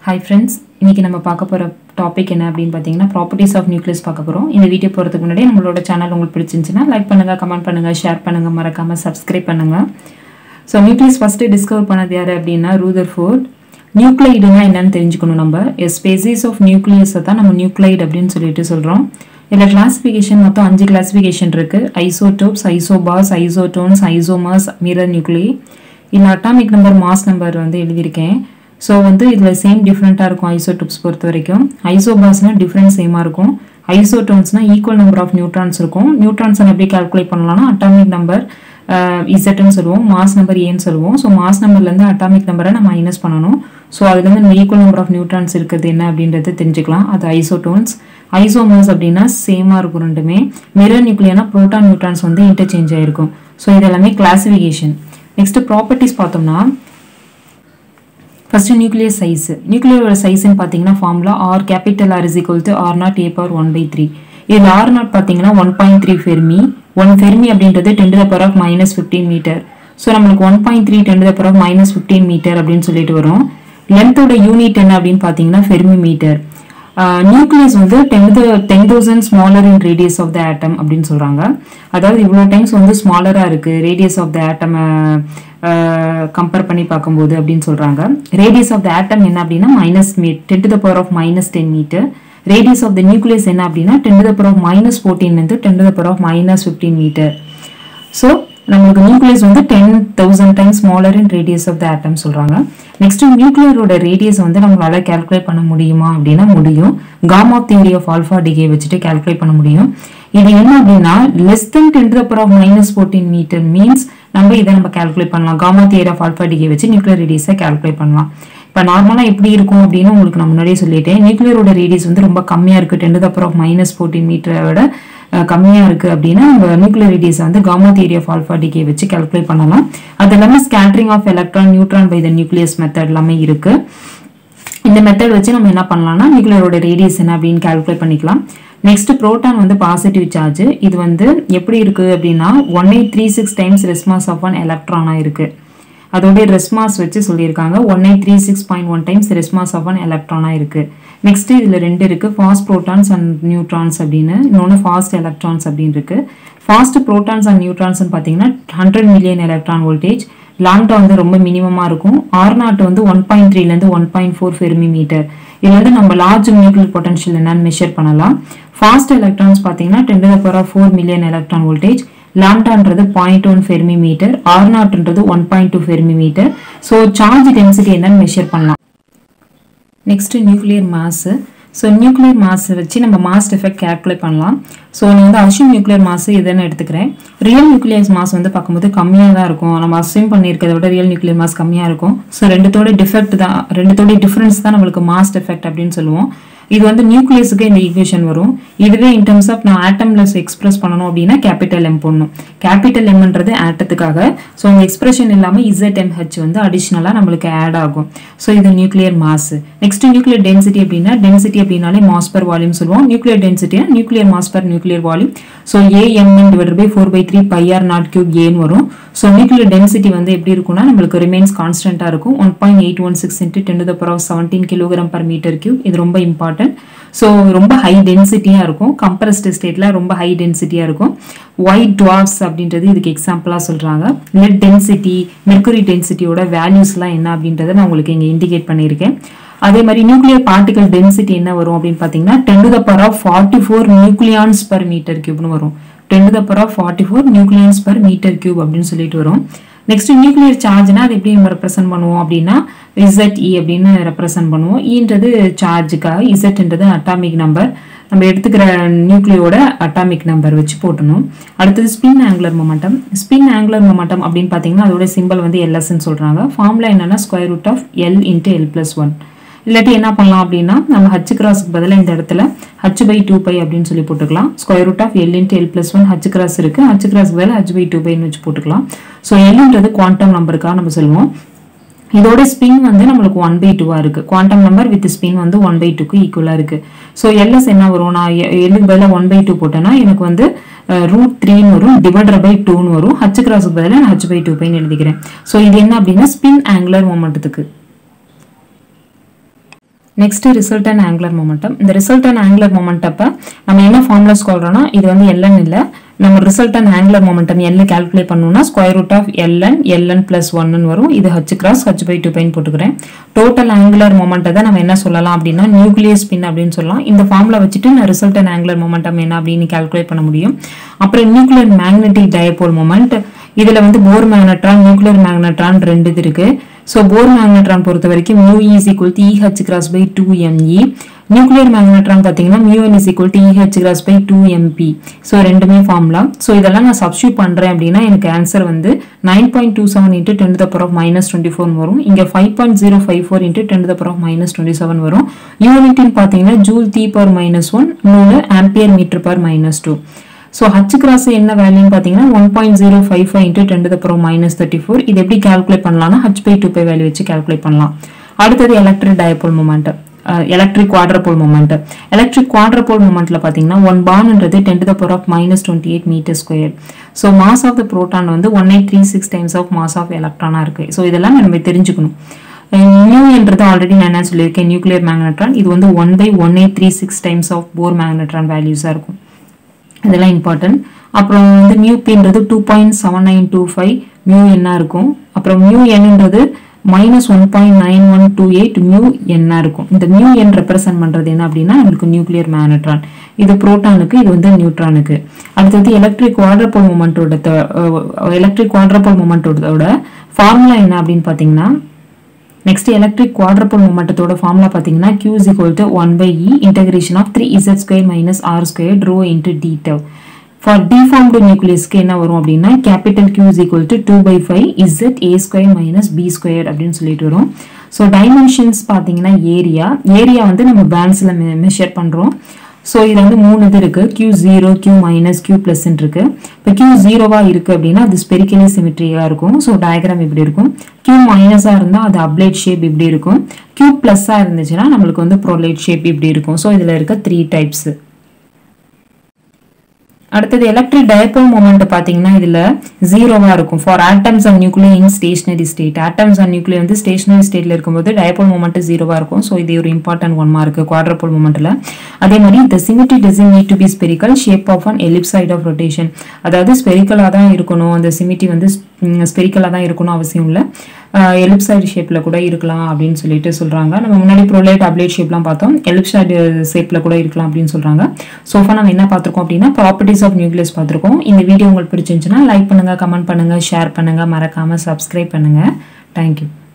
hi friends இன்னைக்கு நம்ம பார்க்க போகிற டாபிக் என்ன அப்படின்னு பார்த்தீங்கன்னா ப்ராப்பர்ட்டிஸ் ஆஃப் நியூக்ளியஸ் பார்க்க போகிறோம் இந்த வீடியோ போகிறதுக்கு முன்னாடி நம்மளோட சேனல் உங்களுக்கு பிடிச்சிருந்துச்சுன்னா லைக் பண்ணுங்கள் கமெண்ட் பண்ணுங்கள் ஷேர் பண்ணுங்கள் மறக்காமல் சப்ஸ்கிரைப் பண்ணுங்கள் ஸோ நியூக்ளியஸ் ஃபஸ்ட்டு டிஸ்கவர் பண்ணது யார் அப்படின்னா ரூதர் ஃபோர்ட் நியூக்ளைடுனா என்னன்னு தெரிஞ்சுக்கணும் நம்ம ஸ்பேசிஸ் ஆஃப் நியூக்ளியஸை தான் நம்ம நியூக்ளைடு அப்படின்னு சொல்லிட்டு சொல்கிறோம் இதில் கிளாசிஃபிகேஷன் மொத்தம் அஞ்சு கிளாசிஃபிகேஷன் இருக்குது isotopes isobars isotones isomers mirror nuclei இதில் அட்டாமிக் நம்பர் மாஸ் நம்பர் வந்து எழுதியிருக்கேன் ஸோ வந்து இதில் சேம் டிஃப்ரெண்ட்டாக இருக்கும் ஐசோடோப்ஸ் பொறுத்த வரைக்கும் ஐசோபாஸ்னால் டிஃப்ரெண்ட் சேமாக இருக்கும் ஐசோட்டோன்ஸ்னால் ஈக்குவல் நம்பர் ஆஃப் நியூட்ரான்ஸ் இருக்கும் நியூட்ரான்ஸை எப்படி கால்குலேட் பண்ணலாம்னா அட்டாமிக் நம்பர் இசட்னு சொல்லுவோம் மாஸ் நம்பர் ஏன்னு சொல்லுவோம் ஸோ மாஸ் நம்பர்லேருந்து அட்டாமிக் நம்பரை நம்ம மைனஸ் பண்ணணும் ஸோ அதுலேருந்து நம்ம ஈக்குவல் நம்பர் ஆஃப் நியூட்ரான்ஸ் இருக்கிறது என்ன அப்படின்றது தெரிஞ்சுக்கலாம் அது ஐசோட்டோன்ஸ் ஐசோமர்ஸ் அப்படின்னா சேமாக இருக்கும் ரெண்டுமே மிரர் நியூக்ளியனா ப்ரோட்டான் நியூட்ரான்ஸ் வந்து இன்டர்சேஞ்ச் ஆயிருக்கும் ஸோ இது எல்லாமே கிளாசிஃபிகேஷன் நெக்ஸ்ட் ப்ராப்பர்ட்டிஸ் பார்த்தோம்னா ஃபர்ஸ்ட் நியூக்ளியர் சைஸ் நியூக்ளியரோட சைஸ்ன்னு பார்த்தீங்கன்னா formula R capital R is equal to R naught A power one by three இதில் ஆர் நாட் பார்த்தீங்கன்னா one point three fermi one fermi அப்படின்றது ten to the power of minus fifteen metre so நம்மளுக்கு one point three ten to the power of minus fifteen metre அப்படின்னு சொல்லிட்டு வரும் லென்த்தோட unit என்ன அப்படின்னு பார்த்தீங்கன்னா ஃபெர்மி மீட்டர் நியூக்ளியஸ் வந்து ten ten thousand smaller in radius of the atom அப்படின்னு சொல்கிறாங்க அதாவது இவ்வளோ டைம்ஸ் வந்து ஸ்மாலராக இருக்குது radius of the atom compare பண்ணி பார்க்கும்போது அப்படின்னு சொல்கிறாங்க ரேடியஸ் ஆஃப் த ஆட்டம் என்ன அப்படின்னா மைனஸ் மீ ten to the power of minus ten metre radius of the nucleus என்ன அப்படின்னா ten to the power of minus ஃபோர்டீன்லேருந்து ten to the power of minus fifteen metre so நம்மளுக்கு nucleus வந்து ten thousand times smaller in radius of the atom சொல்கிறாங்க next நியூக்ளியரோட radius வந்து நம்மளால calculate பண்ண முடியுமா அப்படின்னா முடியும் gamma theory of alpha decay வச்சுட்டு கால்குலேட் பண்ண முடியும் இது என்ன அப்படின்னா less than ten to power of minus fourteen metre means நம்ம இதை நம்ம கால்குலேட் பண்ணலாம் gamma theory of alpha decay வச்சு நியூக்ளியர் ரேடியஸை கால்குலேட் பண்ணலாம் இப்போ நார்மலாக எப்படி இருக்கும் அப்படின்னு உங்களுக்கு நான் முன்னாடியே சொல்லிட்டேன் நியூக்ளியரோட ரேடியஸ் வந்து ரொம்ப கம்மியாக இருக்குது ten to power of minus fourteen மீட்டரை விட கம்மியாக இருக்குது அப்படின்னா நம்ம நியூக்ளியர் ரேடியஸ் வந்து gamma theory of alpha decay வச்சு கால்குலேட் பண்ணலாம் அது எல்லாமே scattering of electron neutron by the nucleus method எல்லாமே இருக்குது இந்த மெத்தட் வச்சு நம்ம என்ன பண்ணலாம்னா நியூக்ளியரோட ரேடியஸ் என்ன அப்படின்னு கால்குலேட் பண்ணிக்கலாம் நெக்ஸ்ட் புரோட்டான் வந்து பாசிட்டிவ் சார்ஜ் இது வந்து எப்படி இருக்கு அப்படின்னா one eight three six times rest mass of one எலக்ட்ரானா இருக்கு அதோடைய ரெஸ்மாஸ் வச்சு சொல்லியிருக்காங்க one eight three six point one times rest mass of one எலக்ட்ரானா இருக்கு நெக்ஸ்ட் இதுல ரெண்டு இருக்கு ஃபாஸ்ட் ப்ரோட்டான்ஸ் அண்ட் நியூட்ரான்ஸ் அப்படின்னு இன்னொன்று ஃபாஸ்ட் எலக்ட்ரான்ஸ் அப்படின்னு இருக்கு ஃபாஸ்ட் ப்ரோட்டான்ஸ் அண்ட் நியூட்ரான்ஸ் பார்த்தீங்கன்னா hundred million electron voltage lambda வந்து ரொம்ப மினிமமாக இருக்கும் ஆர் நாட் வந்து ஒன் பாயிண்ட் த்ரீலேருந்து one point four fermi metre இது வந்து நம்ம லார்ஜ் நியூக்ளியர் பொட்டன்ஷியல் என்னன்னு மெஷர் பண்ணலாம் ஃபாஸ்ட் எலக்ட்ரான்ஸ் பார்த்தீங்கன்னா ten to power of four million electron voltage லாம்டான்றது point one fermi metre R நாட்ன்றது one point two fermi metre so charge density என்னன்னு measure பண்ணலாம் next nuclear mass so nuclear mass வச்சு நம்ம mass effect calculate பண்ணலாம் so நான் வந்து assume nuclear mass இதுன்னு எடுத்துக்கிறேன் ரியல் நியூக்ளியர் மாஸ் வந்து பார்க்கும்போது கம்மியாக தான் இருக்கும் நம்ம அஸ்யூம் பண்ணியிருக்கிறத விட ரியல் நியூக்ளியர் மாஸ் கம்மியாக இருக்கும் ஸோ ரெண்டுத்தோட டிஃபெக்ட் தான் ரெண்டுத்தோட டிஃப்ரென்ஸ் தான் நம்மளுக்கு மாஸ் எஃபெக்ட் அப்படின்னு சொல்லுவோம் இது வந்து நியூக்ளியஸுக்கு இந்த ஈக்குவேஷன் வரும் இதுவே இன் டர்ம்ஸ் ஆஃப் நான் ஆட்டம்லஸ் எக்ஸ்பிரஸ் பண்ணணும் அப்படின்னா கேபிட்டல் எம் போடணும் கேபிட்டல் எம்ன்றது ஆட்டத்துக்காக ஸோ அந்த எக்ஸ்பிரஷன் இல்லாமல் இசட் எம் ஹெச் வந்து அடிஷ்னலாக நம்மளுக்கு ஆட் ஆகும் ஸோ இது nuclear mass next nuclear density அப்படின்னா டென்சிட்டி அப்படின்னாலே மாஸ் பர் வால்யூம் சொல்லுவோம் நியூக்ளியர் டென்சிட்டினா nuclear mass per nuclear volume so A M N divide by four by three pi R naught cube ஏன்னு வரும் ஸோ நியூக்ளியர் டென்சிட்டி வந்து எப்படி இருக்கும்னா நம்மளுக்கு ரிமைன்ஸ் கான்ஸ்டன்ட்டாக இருக்கும் one point eight one six into ten to power of seventeen kilogram per metre cube இது ரொம்ப இம்பார்ட்டன்ட் ஸோ ரொம்ப ஹை டென்சிட்டியாக இருக்கும் கம்ப்ரஸ்ட் ஸ்டேட்டில் ரொம்ப ஹை டென்சிட்டியாக இருக்கும் ஒயிட் டுவார்ஸ் அப்படின்றது இதுக்கு எக்ஸாம்பிளாக சொல்கிறாங்க லெட் டென்சிட்டி மெர்குரி டென்சிட்டியோட வேல்யூஸ்லாம் என்ன அப்படின்றத நான் உங்களுக்கு இங்கே இண்டிகேட் பண்ணியிருக்கேன் அதே மாதிரி நியூக்ளியர் பார்ட்டிகல் டென்சிட்டி என்ன வரும் அப்படின்னு பார்த்தீங்கன்னா ten to the power of forty four nucleons per metre கியூப்னு வரும் ten to the power of forty four nucleons per metre cube அப்படின்னு சொல்லிட்டு வரும் நெக்ஸ்ட் நியூக்ளியர் சார்ஜ்னா அது எப்படி நம்ம ரெப்ரசென்ட் பண்ணுவோம் அப்படின்னா இசட் இ அப்படின்னு ரெப்ரசென்ட் பண்ணுவோம் ஈன்றது சார்ஜுக்காக இசட்ன்றது அட்டாமிக் நம்பர் நம்ம எடுத்துக்கிற நியூக்ளியோட அட்டாமிக் நம்பர் வச்சு போட்டணும் அடுத்தது spin angular momentum spin angular momentum அப்படின்னு பார்த்தீங்கன்னா அதோட சிம்பிள் வந்து எல்எஸ்ன்னு சொல்கிறாங்க ஃபார்முலா என்னன்னா square root of L into L plus one இல்லாட்டி என்ன பண்ணலாம் அப்படின்னா நம்ம ஹச் கிராஸ்க்கு பதிலாக இந்த இடத்துல ஹச் பை டூ பை அப்படின்னு சொல்லி போட்டுக்கலாம் square root of L into L plus one H cross இருக்கு ஹச் கிராஸ் பதிலாக ஹச் பை டூ பைன்னு வச்சு போட்டுக்கலாம் ஸோ எல்ன்றது குவாண்டம் நம்பருக்காக நம்ம சொல்லுவோம் இதோட ஸ்பின் வந்து நம்மளுக்கு ஒன் பை டூவாக இருக்குது குவாண்டம் நம்பர் வித் ஸ்பின் வந்து ஒன் பை டூக்கு ஈக்குவலாக இருக்குது ஸோ எல்எஸ் என்ன வரும் நான் எல்லுக்கு பதிலாக ஒன் பை டூ போட்டேன்னா எனக்கு வந்து ரூட் த்ரீன்னு வரும் டிவைடர் பை டூன்னு வரும் ஹச் கிராஸுக்கு பதிலாக நான் ஹச் பை டூ பைன்னு எழுதிக்கிறேன் ஸோ இது என்ன அப்படின்னா ஸ்பின் ஆங்குலர் மொமெண்ட்டத்துக்கு நெக்ஸ்ட் ரிசல்டன் ஆங்குலர் மொமெண்டம் இந்த ரிசல்டன் ஆங்குலர் மொமெண்டப்ப நம்ம என்ன ஃபார்முலா சொல்றோம்னா இது வந்து எல்என் இல்லை நம்ம ரிசல்டன் ஆங்குலர் மொமெண்டம் எல்ல கால்குலேட் பண்ணணும்னா square root of L N L N plus ஒன்னு வரும் இது H cross H by two பைன் போட்டுக்கிறேன் டோட்டல் ஆங்குலர் மொமெண்ட்டை நம்ம என்ன சொல்லலாம் அப்படின்னா நியூக்ளியஸ் ஸ்பின் அப்படின்னு சொல்லலாம் இந்த ஃபார்முலா வச்சுட்டு நான் ரிசல்டன் ஆங்குலர் மொமெண்டம் என்ன அப்படின்னு கால்குலேட் பண்ண முடியும் அப்புறம் நியூக்ளியர் மேக்னெட்டிக் டயபோல் மொமெண்ட் இதுல வந்து போர் மேக்னட்ரான் நியூக்ளியர் மேக்னட்ரான் ரெண்டு இது இருக்கு ஸோ போர் மேக்னட்ரான் பொறுத்த வரைக்கும் mu is equal to E H cross by two M E nuclear magnetron பார்த்தீங்கன்னா mu N is equal to E H cross by two M P so ரெண்டுமே ஃபார்முலா ஸோ இதெல்லாம் நான் சப்ஸ்டியூட் பண்ணுறேன் அப்படின்னா எனக்கு ஆன்சர் வந்து nine point two seven into ten the power of minus twenty four வரும் இங்கே five point zero five four into ten the power of minus twenty seven வரும் யூனிட்டின்னு பார்த்தீங்கன்னா joule the power minus one இன்னொன்று ampere metre power minus two so H cross என்ன வேல்யூன்னு பார்த்தீங்கன்னா one point zero five five into ten the power minus thirty four இது எப்படி calculate பண்ணலாம்னா H by two pi value வச்சு calculate பண்ணலாம் அடுத்தது electric dipole moment electric quadrupole moment electric quadrupole மூமெண்ட்ல பார்த்தீங்கன்னா ஒன் பான்ன்றது ten to the power of minus twenty eight metre square so mass of the proton வந்து one eight three six times of mass of எலக்ட்ரானா இருக்கு so இதெல்லாம் நம்ம தெரிஞ்சுக்கணும் new என்றது ஆல்ரெடி நான் என்ன சொல்லியிருக்கேன் நியூக்ளியர் மேக்னட்ரான் இது வந்து one by one eight three six times of Bohr magnetron வேல்யூஸாக இருக்கும் இதெல்லாம் இம்பார்ட்டன்ட் அப்புறம் வந்து மியூ பின்றது two point seven nine two five mu என்ன இருக்கும் அப்புறம் மியூ என்னன்றது minus one point nine one two eight mu என்ன இருக்கும் இந்த மியூ என் ரெப்ரசென்ட் பண்ணுறது என்ன அப்படின்னா நம்மளுக்கு நியூக்ளியர் மேனட்ரான் இது புரோட்டானுக்கு இது வந்து நியூட்ரானுக்கு அடுத்தது எலக்ட்ரிக் குவாட்ரபோல் மூமெண்ட்டோட எலக்ட்ரிக் குவாட்ரபோல் மூமெண்ட்டோட ஃபார்முலா என்ன அப்படின்னு பார்த்தீங்கன்னா நெக்ஸ்ட் எலக்ட்ரிக் குவாட்ரபோல் மூமெண்டத்தோட ஃபார்முலா பார்த்தீங்கன்னா Q is equal to one by E integration of three Z square minus R square rho into D tau for deformed நியூக்ளியஸ்க்கு என்ன வரும் அப்படின்னா capital Q is equal to two by five Z A square minus B square அப்படின்னு சொல்லிட்டு வரும் so dimensions பார்த்தீங்கன்னா area area வந்து நம்ம பேண்ட்ஸில் மெஷர் பண்ணுறோம் ஸோ இது வந்து மூணு இது இருக்கு Q zero Q minus Q plus இருக்கு இப்போ கியூ ஜீரோவா இருக்கு அப்படின்னா அது ஸ்பெரிக்கலி சிமெட்ரியா இருக்கும் ஸோ டயக்ராம் இப்படி இருக்கும் கியூ மைனஸா இருந்தா அது அப்ளைட் ஷேப் இப்படி இருக்கும் கியூ பிளஸ்ஸா இருந்துச்சுன்னா நம்மளுக்கு வந்து ப்ரோலைட் ஷேப் இப்படி இருக்கும் ஸோ இதுல இருக்க த்ரீ டைப்ஸ் அடுத்தது எலக்ட்ரிக் டயபோல் மூமெண்ட் பார்த்தீங்கன்னா இதில் ஜீரோவாக இருக்கும் for atoms and nuclear in stationary state atoms and nuclear வந்து ஸ்டேஷனரி ஸ்டேட்டில் இருக்கும்போது டயபோல் மூமெண்ட் ஜீரோவாக இருக்கும் ஸோ இது ஒரு இம்பார்ட்டன்ட் ஒன் மார்க் குவாட்ரபோல் மூமெண்ட்டில் அதே மாதிரி இந்த symmetry doesn't need to be spherical shape of an ellipsoid of rotation அதாவது ஸ்பெரிக்கலாக தான் இருக்கணும் அந்த சிமிட்டி வந்து ஸ்பெரிக்கலாக தான் இருக்கணும் அவசியம் இல்லை எலிப்சைடு ஷேப்பில் கூட இருக்கலாம் அப்படின்னு சொல்லிட்டு சொல்கிறாங்க நம்ம முன்னாடி ப்ரோலைட் அப்ளைட் ஷேப்லாம் பார்த்தோம் எலிப்சைடு ஷேப்பில் கூட இருக்கலாம் அப்படின்னு சொல்கிறாங்க சோஃபா நம்ம என்ன பார்த்துருக்கோம் அப்படின்னா ப்ராப்பர்ட்டிஸ் ஆஃப் நியூக்ளியஸ் பார்த்துருக்கோம் இந்த வீடியோ உங்களுக்கு பிடிச்சிருந்துச்சுன்னா லைக் பண்ணுங்கள் கமெண்ட் பண்ணுங்கள் ஷேர் பண்ணுங்கள் மறக்காமல் சப்ஸ்கிரைப் பண்ணுங்கள் தேங்க்யூ